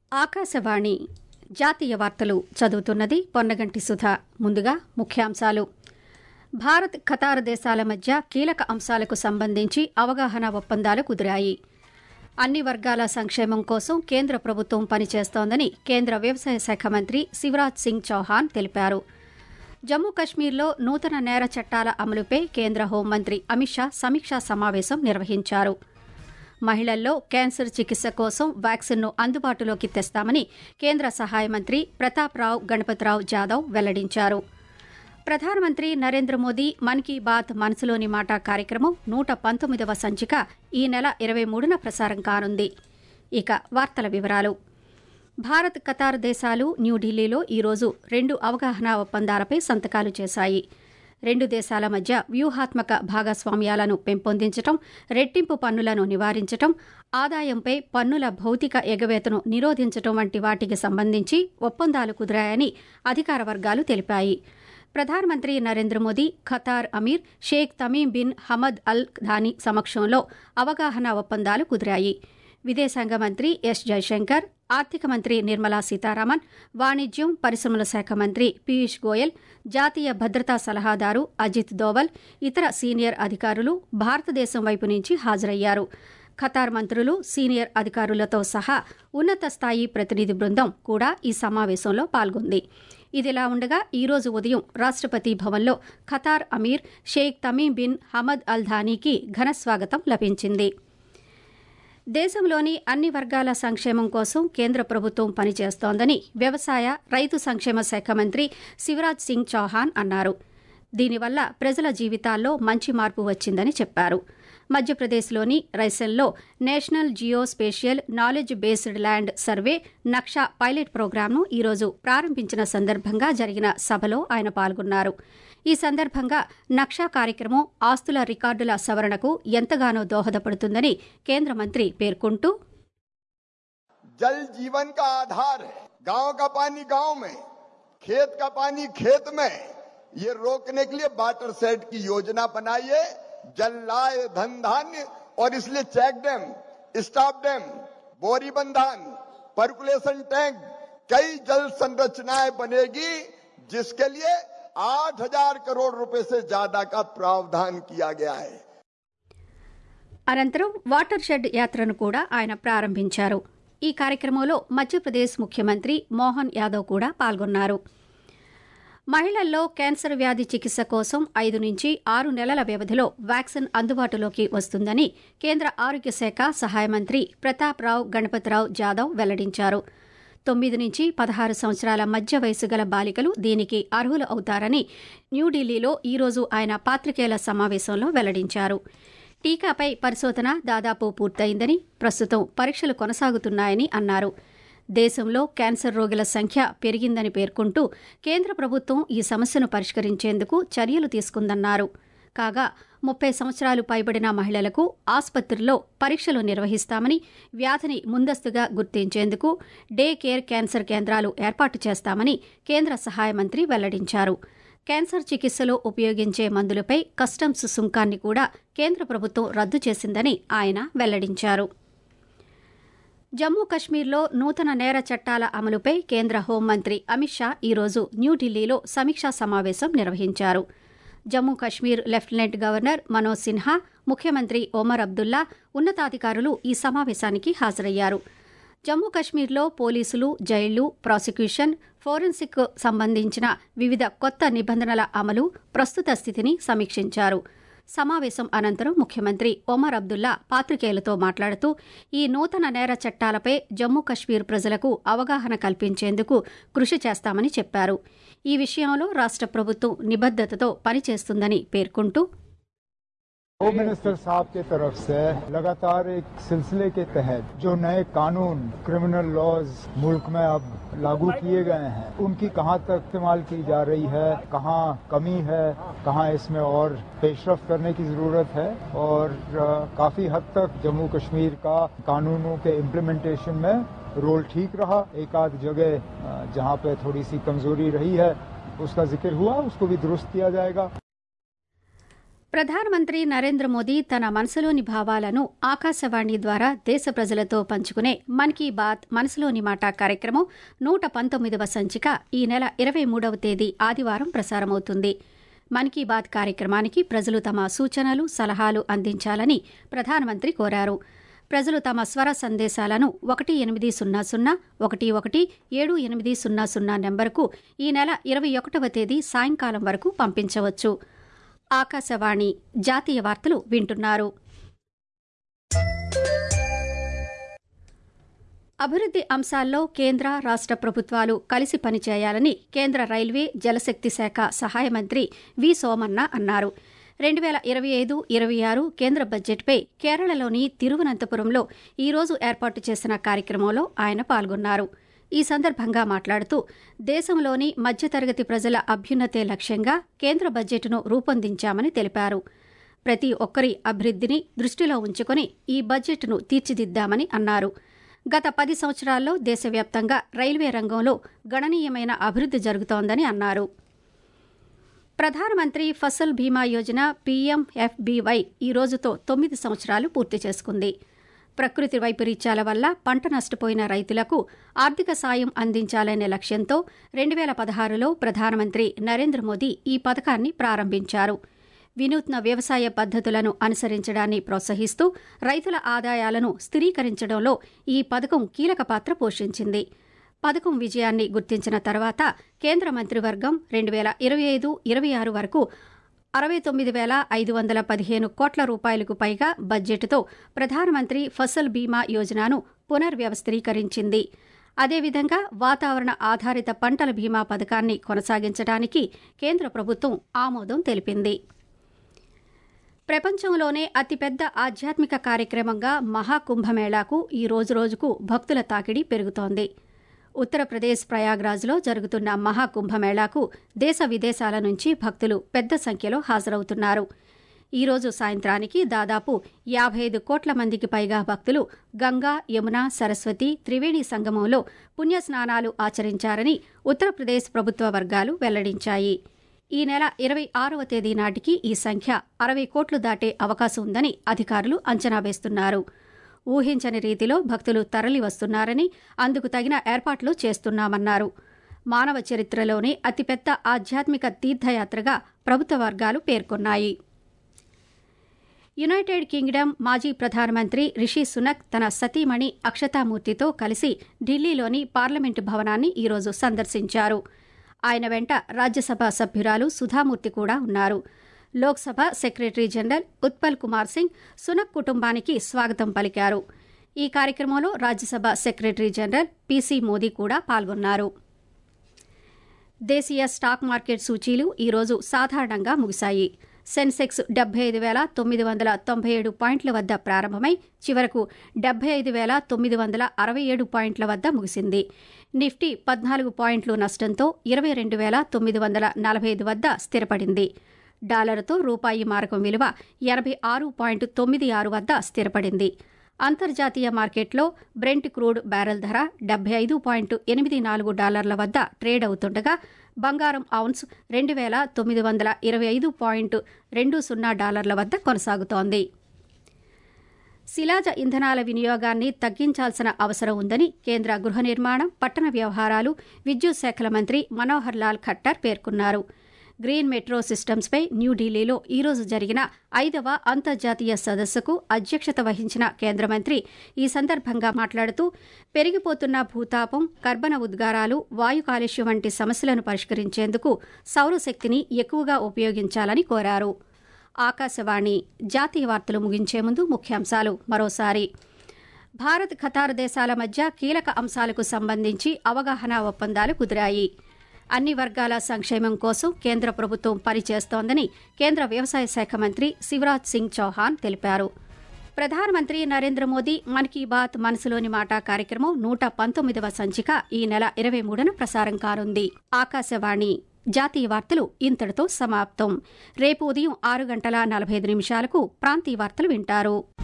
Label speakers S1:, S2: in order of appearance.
S1: ఆకాశవాణి జాతీయ వార్తలు చదువుతున్నది పొన్నగంటి సుధ ముందుగా ముఖ్యాంశాలు భారత్ ఖతార్ దేశాల మధ్య కీలక అంశాలకు సంబంధించి అవగాహన ఒప్పందాలు కుదిరాయి అన్ని వర్గాల సంక్షేమం కోసం కేంద్ర ప్రభుత్వం పనిచేస్తోందని కేంద్ర వ్యవసాయ శాఖ మంత్రి శివరాజ్ సింగ్ చౌహాన్ తెలిపారు జమ్మూ కశ్మీర్లో నూతన నేర చట్టాల అమలుపై కేంద్ర హోంమంత్రి అమిత్ షా సమీక్షా సమావేశం నిర్వహించారు మహిళల్లో క్యాన్సర్ చికిత్స కోసం వ్యాక్సిన్ను అందుబాటులోకి తెస్తామని కేంద్ర సహాయ మంత్రి ప్రతాప్రావ్ గణపతిరావు జాదవ్ వెల్లడించారు ప్రధానమంత్రి నరేంద్ర మోదీ మన్ కీ బాత్ మనసులోని మాట కార్యక్రమం నూట పంతొమ్మిదవ సంచిక ఈ నెల ఇరవై మూడున ప్రసారం కానుంది ఇక వార్తల వివరాలు భారత్ ఖతార్ దేశాలు న్యూఢిల్లీలో ఈరోజు రెండు అవగాహన ఒప్పందాలపై సంతకాలు చేశాయి రెండు దేశాల మధ్య వ్యూహాత్మక భాగస్వామ్యాలను పెంపొందించడం రెట్టింపు పన్నులను నివారించడం ఆదాయంపై పన్నుల భౌతిక ఎగవేతను నిరోధించడం వంటి వాటికి సంబంధించి ఒప్పందాలు కుదిరాయని అధికార వర్గాలు తెలిపాయి ప్రధానమంత్రి Narendra Modi Qatar Amir Sheikh Tamim bin Hamad Al Thani సమక్షంలో అవగాహన ఒప్పందాలు కుదిరాయి విదేశాంగ మంత్రి ఎస్ జైశంకర్ ఆర్థిక మంత్రి నిర్మలా సీతారామన్ వాణిజ్యం పరిశ్రమల శాఖ మంత్రి పీయూష్ గోయల్ జాతీయ భద్రతా సలహాదారు అజిత్ దోవల్ ఇతర సీనియర్ అధికారులు భారతదేశం వైపు నుంచి హాజరయ్యారు ఖతార్ మంత్రులు సీనియర్ అధికారులతో సహా ఉన్నత స్థాయి ప్రతినిధి బృందం కూడా ఈ సమావేశంలో పాల్గొంది ఇదిలా ఉండగా ఈ రోజు ఉదయం రాష్టపతి భవన్లో Qatar Amir Sheikh Tamim bin Hamad Al ధానీకి ఘన స్వాగతం లభించింది దేశంలోని అన్ని వర్గాల సంక్షేమం కోసం కేంద్ర ప్రభుత్వం పనిచేస్తోందని వ్యవసాయ రైతు సంక్షేమ శాఖ మంత్రి శివరాజ్ సింగ్ చౌహాన్ అన్నారు దీనివల్ల ప్రజల జీవితాల్లో మంచి మార్పు వచ్చిందని చెప్పారు మధ్యప్రదేశ్లోని రైసెల్లో national geo spatial knowledge based land survey Naksha pilot ప్రోగ్రాంను ఈరోజు ప్రారంభించిన సందర్భంగా జరిగిన సభలో ఆయన పాల్గొన్నారు ఈ సందర్భంగా నక్షా కార్యక్రమం ఆస్తుల రికార్డుల సవరణకు ఎంతగానో దోహదపడుతుందని కేంద్ర మంత్రి పేర్కొంటూ
S2: जल जीवन का आधार है गांव का पानी गांव में खेत का पानी खेत में ये रोकने के लिए वाटर सेट की योजना बनाइए जल लाए धन धान्य और इसलिए चेक डैम स्टॉप डैम बोरी बंधान पर्कुलेशन टैंक कई जल संरचनाएं बनेगी जिसके लिए आठ हजार करोड़ रुपए से ज्यादा का प्रावधान किया गया है
S1: అనంతరం వాటర్ షెడ్ యాత్రను కూడా ఆయన ప్రారంభించారు ఈ కార్యక్రమంలో మధ్యప్రదేశ్ ముఖ్యమంత్రి మోహన్ యాదవ్ కూడా పాల్గొన్నారు మహిళల్లో క్యాన్సర్ వ్యాధి చికిత్స కోసం ఐదు నుంచి ఆరు నెలల వ్యవధిలో వ్యాక్సిన్ అందుబాటులోకి వస్తుందని కేంద్ర ఆరోగ్య శాఖ సహాయ మంత్రి ప్రతాప్ రావ్ గణపతిరావు జాదవ్ వెల్లడించారు తొమ్మిది నుంచి పదహారు సంవత్సరాల మధ్య వయసు గల బాలికలు దీనికి అర్హులు అవుతారని న్యూఢిల్లీలో ఈరోజు ఆయన పాత్రికేయుల సమావేశంలో వెల్లడించారు టీకాపై పరిశోధన దాదాపు పూర్తయిందని ప్రస్తుతం పరీక్షలు కొనసాగుతున్నాయని అన్నారు దేశంలో క్యాన్సర్ రోగుల సంఖ్య పెరిగిందని పేర్కొంటూ కేంద్ర ప్రభుత్వం ఈ సమస్యను పరిష్కరించేందుకు చర్యలు తీసుకుందన్నారు కాగా ముప్పై సంవత్సరాలు పైబడిన మహిళలకు ఆసుపత్రుల్లో పరీక్షలు నిర్వహిస్తామని వ్యాధిని ముందస్తుగా గుర్తించేందుకు డే కేర్ క్యాన్సర్ కేంద్రాలు ఏర్పాటు చేస్తామని కేంద్ర సహాయ మంత్రి వెల్లడించారు క్యాన్సర్ చికిత్సలో ఉపయోగించే మందులపై కస్టమ్స్ సుంకాన్ని కూడా కేంద్ర ప్రభుత్వం రద్దు చేసిందని ఆయన వెల్లడించారు జమ్మూ కశ్మీర్లో నూతన నేర చట్టాల అమలుపై కేంద్ర హోంమంత్రి అమిత్ షా ఈరోజు న్యూఢిల్లీలో సమీక్షా సమావేశం నిర్వహించారు జమ్మూ కశ్మీర్ లెఫ్టినెంట్ గవర్నర్ మనోజ్ సిన్హా ముఖ్యమంత్రి ఒమర్ అబ్దుల్లా ఉన్నతాధికారులు ఈ సమావేశానికి హాజరయ్యారు జమ్మూ కశ్మీర్లో పోలీసులు జైళ్లు ప్రాసిక్యూషన్ ఫోరెన్సిక్ సంబంధించిన వివిధ కొత్త నిబంధనల అమలు ప్రస్తుత స్థితిని సమీక్షించారు సమావేశం అనంతరం ముఖ్యమంత్రి ఒమర్ అబ్దుల్లా పాత్రికేయులతో మాట్లాడుతూ ఈ నూతన నేర చట్టాలపై జమ్మూ కశ్మీర్ ప్రజలకు అవగాహన కల్పించేందుకు కృషి చేస్తామని చెప్పారు ఈ విషయంలో రాష్ట ప్రభుత్వం నిబద్దతతో పనిచేస్తుందని పేర్కొంటూ
S3: होम मिनिस्टर साहब की तरफ से लगातार एक सिलसिले के तहत जो नए कानून क्रिमिनल लॉज मुल्क में अब लागू किए गए हैं उनकी कहां तक इस्तेमाल की जा रही है कहां कमी है कहां इसमें और पेशरफ करने की जरूरत है और काफी हद तक जम्मू कश्मीर का कानूनों के इम्प्लीमेंटेशन में रोल ठीक रहा एक आध जगह जहां पे थोड़ी सी कमजोरी रही है उसका जिक्र हुआ उसको भी दुरुस्त किया जाएगा
S1: ప్రధానమంత్రి నరేంద్ర మోదీ తన మనసులోని భావాలను ఆకాశవాణి ద్వారా దేశ ప్రజలతో పంచుకునే మన్ కీ బాత్ మనసులోని మాట కార్యక్రమం నూట పంతొమ్మిదవ సంచిక ఈ నెల ఇరవై మూడవ తేదీ ఆదివారం ప్రసారమవుతుంది మన్ కీ బాత్ కార్యక్రమానికి ప్రజలు తమ సూచనలు సలహాలు అందించాలని ప్రధానమంత్రి కోరారు ప్రజలు తమ స్వర సందేశాలను ఒకటి ఎనిమిది సున్నా సున్నా ఒకటి ఒకటి ఏడు ఎనిమిది సున్నా సున్నా నెంబర్కు ఈ నెల ఇరవై ఒకటవ తేదీ సాయంకాలం వరకు పంపించవచ్చు ఆకాశవాణి జాతీయ వార్తలు వింటున్నారు అభివృద్ది అంశాల్లో కేంద్ర రాష్ట ప్రభుత్వాలు కలిసి పనిచేయాలని కేంద్ర రైల్వే జలశక్తి శాఖ సహాయ మంత్రి వి సోమన్న అన్నారు రెండు వేల ఇరవై ఐదు ఇరవై ఆరు కేంద్ర బడ్జెట్పై కేరళలోని తిరువనంతపురంలో ఈరోజు ఏర్పాటు చేసిన కార్యక్రమంలో ఆయన పాల్గొన్నారు ఈ సందర్భంగా మాట్లాడుతూ దేశంలోని మధ్యతరగతి ప్రజల అభ్యున్నతే లక్ష్యంగా కేంద్ర బడ్జెట్ను రూపొందించామని తెలిపారు ప్రతి ఒక్కరి అభివృద్దిని దృష్టిలో ఉంచుకుని ఈ బడ్జెట్ను తీర్చిదిద్దామని అన్నారు గత పది సంవత్సరాల్లో దేశవ్యాప్తంగా రైల్వే రంగంలో గణనీయమైన అభివృద్ది జరుగుతోందని అన్నారు ప్రధానమంత్రి ఫసల్ బీమా యోజన పీఎంఎఫ్బీవై ఈ రోజుతో తొమ్మిది సంవత్సరాలు పూర్తి చేసుకుంది ప్రకృతి వైపరీత్యాల వల్ల పంట నష్టపోయిన రైతులకు ఆర్థిక సాయం అందించాలనే లక్ష్యంతో రెండు వేల పదహారులో ప్రధానమంత్రి నరేంద్ర మోదీ ఈ పథకాన్ని ప్రారంభించారు వినూత్న వ్యవసాయ పద్దతులను అనుసరించడాన్ని ప్రోత్సహిస్తూ రైతుల ఆదాయాలను స్థిరీకరించడంలో ఈ పథకం కీలక పాత్ర పోషించింది పథకం విజయాన్ని గుర్తించిన తర్వాత కేంద్ర మంత్రివర్గం రెండు వేల ఇరవై ఐదు ఇరవై ఆరు వరకు అరవై తొమ్మిది వేల ఐదు వందల పదిహేను కోట్ల రూపాయలకు పైగా బడ్జెట్తో ప్రధానమంత్రి ఫసల్ బీమా యోజనను పునర్వ్యవస్థీకరించింది అదేవిధంగా వాతావరణ ఆధారిత పంటల బీమా పథకాన్ని కొనసాగించడానికి కేంద్ర ప్రభుత్వం ఆమోదం తెలిపింది ప్రపంచంలోనే అతిపెద్ద ఆధ్యాత్మిక కార్యక్రమంగా మహాకుంభమేళాకు ఈ రోజురోజుకు భక్తుల తాకిడి పెరుగుతోంది ఉత్తరప్రదేశ్ ప్రయాగ్రాజ్లో జరుగుతున్న మహాకుంభమేళాకు దేశ విదేశాల నుంచి భక్తులు పెద్ద సంఖ్యలో హాజరవుతున్నారు ఈ రోజు సాయంత్రానికి దాదాపు యాభై ఐదు కోట్ల మందికి పైగా భక్తులు గంగా యమున సరస్వతి త్రివేణి సంగమంలో పుణ్యస్నానాలు ఆచరించారని ఉత్తరప్రదేశ్ ప్రభుత్వ వర్గాలు వెల్లడించాయి ఈ నెల ఇరవై ఆరవ తేదీ నాటికి ఈ సంఖ్య అరవై కోట్లు దాటే అవకాశం ఉందని అధికారులు అంచనా వేస్తున్నారు ఊహించని రీతిలో భక్తులు తరలి వస్తున్నారని అందుకు తగిన ఏర్పాట్లు చేస్తున్నామన్నారు మానవ చరిత్రలోనే అతిపెద్ద ఆధ్యాత్మిక తీర్థయాత్రగా ప్రభుత్వ వర్గాలు పేర్కొన్నాయి యునైటెడ్ కింగ్డమ్ మాజీ ప్రధానమంత్రి రిషి సునక్ తన సతీమణి అక్షతామూర్తితో కలిసి ఢిల్లీలోని పార్లమెంటు భవనాన్ని ఈరోజు సందర్శించారు ఆయన వెంట రాజ్యసభ సభ్యురాలు సుధామూర్తి కూడా ఉన్నారు లోక్సభ సెక్రటరీ జనరల్ ఉత్పల్ కుమార్ సింగ్ సునక్ కుటుంబానికి స్వాగతం పలికారు ఈ కార్యక్రమంలో Rajya Sabha secretary general PC Modi కూడా పాల్గొన్నారు దేశీయ స్టాక్ మార్కెట్ సూచీలు ఈరోజు సాధారణంగా ముగిశాయి సెన్సెక్స్ డెబ్బై ఐదు వేల తొమ్మిది వందల తొంభై ఏడు పాయింట్ల వద్ద ప్రారంభమై చివరకు డెబ్బై ఐదు వేల తొమ్మిది వందల అరవై ఏడు పాయింట్ల వద్ద ముగిసింది నిఫ్టీ పద్నాలుగు పాయింట్లు నష్టంతో ఇరవై రెండు వేల తొమ్మిది వందల నలభై ఐదు వద్ద స్థిరపడింది డాలర్తో రూపాయి మారకం విలువ ఎనభై ఆరు పాయింట్ తొమ్మిది ఆరు వద్ద స్థిరపడింది అంతర్జాతీయ మార్కెట్లో బ్రెంట్ క్రూడ్ బ్యారెల్ ధర డెబ్బై ఐదు పాయింట్ ఎనిమిది నాలుగు డాలర్ల వద్ద ట్రేడ్ అవుతుండగా బంగారం ఔన్స్ రెండు వేల తొమ్మిది వందల ఇరవై ఐదు పాయింట్ రెండు సున్నా డాలర్ల వద్ద కొనసాగుతోంది శిలాజ ఇంధనాల వినియోగాన్ని తగ్గించాల్సిన అవసరం ఉందని కేంద్ర గృహ నిర్మాణం పట్టణ వ్యవహారాలు విద్యుత్ శాఖల మంత్రి మనోహర్ లాల్ ఖట్టర్ పేర్కొన్నారు గ్రీన్ మెట్రో సిస్టమ్స్పై న్యూఢిల్లీలో ఈరోజు జరిగిన ఐదవ అంతర్జాతీయ సదస్సుకు అధ్యక్షత వహించిన కేంద్ర మంత్రి ఈ సందర్భంగా మాట్లాడుతూ పెరిగిపోతున్న భూతాపం కర్బన ఉద్గారాలు వాయు కాలుష్యం వంటి సమస్యలను పరిష్కరించేందుకు సౌరశక్తిని ఎక్కువగా ఉపయోగించాలని కోరారు ఆకాశవాణి జాతీయ వార్తలు ముగించే ముందు ముఖ్యాంశాలు మరోసారి భారత్ ఖతార్ దేశాల మధ్య కీలక అంశాలకు సంబంధించి అవగాహన ఒప్పందాలు కుదిరాయి అన్ని వర్గాల సంక్షేమం కోసం కేంద్ర ప్రభుత్వం పనిచేస్తోందని కేంద్ర వ్యవసాయ శాఖ మంత్రి శివరాజ్ సింగ్ చౌహాన్ తెలిపారు ప్రధానమంత్రి నరేంద్ర మోదీ మన్ కీ బాత్ మనసులోని మాట కార్యక్రమం నూట పంతొమ్మిదవ సంచిక ఈ నెల ఇరవై మూడున ప్రసారం కానుంది ఆకాశవాణి జాతీయ వార్తలు ఇంతటితో సమాప్తం రేపు ఉదయం ఆరు గంటల నలభై ఐదు నిమిషాలకు ప్రాంతీయ వార్తలు వింటారు